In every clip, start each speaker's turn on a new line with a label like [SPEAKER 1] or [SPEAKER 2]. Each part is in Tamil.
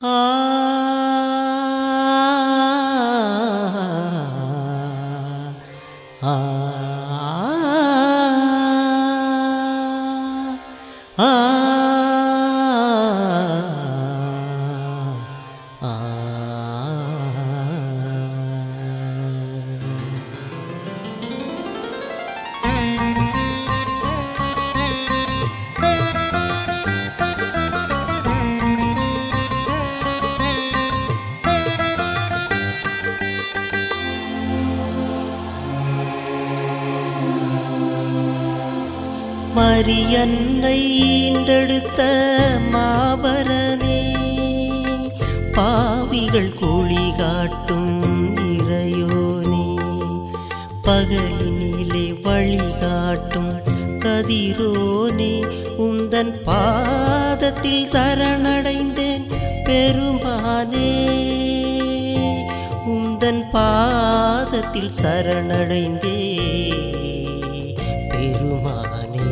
[SPEAKER 1] ஆ ஆ மரியன்னை ஈன்றெடுத்த மாபரனே பாவிகள் குழி காட்டும் இறையோனே பகலினிலே வழிகாட்டும் கதிரோனே உந்தன் பாதத்தில் சரணடைந்தேன் பெருமானே உந்தன் பாதத்தில் சரணடைந்தே பெருமானே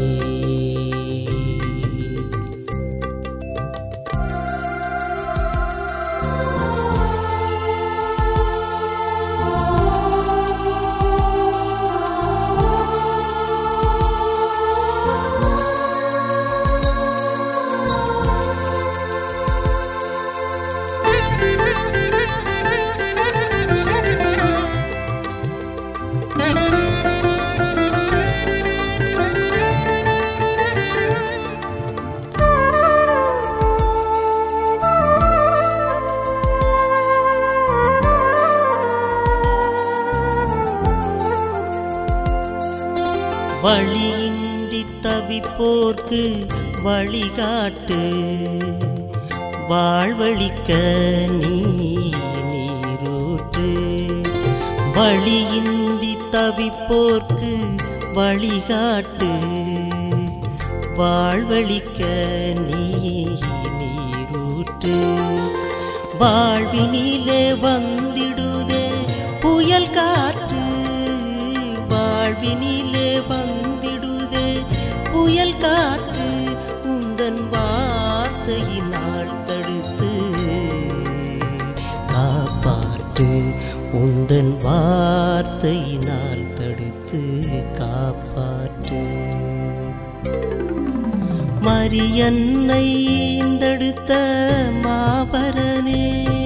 [SPEAKER 1] வழியின்றி தவிப்போர்க்கு வழிகாட்டு வாழ்வழிக்க நீ நீரூற்று வழியின்றி தவிப்போர்க்கு வழிகாட்டு வாழ்வழிக்க நீ நீரூற்று வாழ்வினிலே வந்திடுதே புயல் காற்று வாழ்வினிலே வந்திடுதே புயல் காற்று உந்தன் வார்த்தையினால் தடுத்து காப்பாற்று உந்தன் வார்த்தையினால் தடுத்து காப்பாற்று மரியன்னை ஈந்தெடுத்த மாபரனே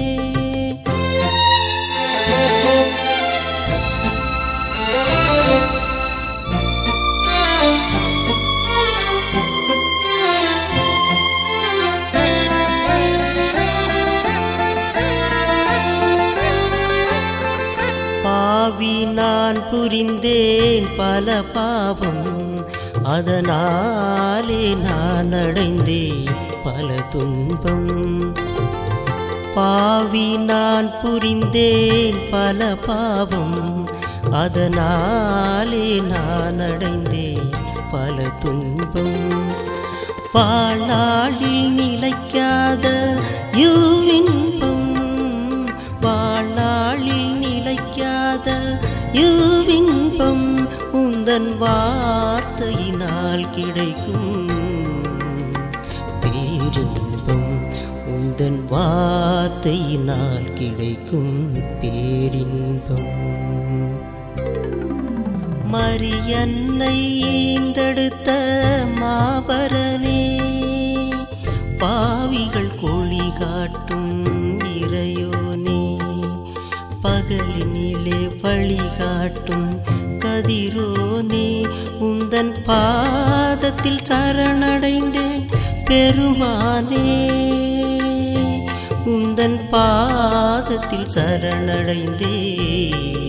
[SPEAKER 1] பாவி நான் புரிந்தேன் பல பாவம் அதனாலே நான் அடைந்தேன் பல துன்பம் பாவி நான் புரிந்தேன் பல பாவம் அதனாலே நான் அடைந்தேன் பல துன்பம் வாழ்நாளில் நிலைக்காத யூவின்பம் வாழ்நாளில் நிலைக்காத யூவின்பம் உந்தன் வார்த்தையினால் கிடைக்கும் பேரின்பம் உந்தன் வார்த்தையினால் கிடைக்கும் பேரின்பம் மரியன்னை ஈந்தெடுத்த மாபரனே பாவிகள் கோழி காட்டும் இறையோனே பகலினிலே வழிகாட்டும் கதிரோனே உந்தன் பாதத்தில் சரணடைந்தேன் பெருமானே உந்தன் பாதத்தில் சரணடைந்தேன்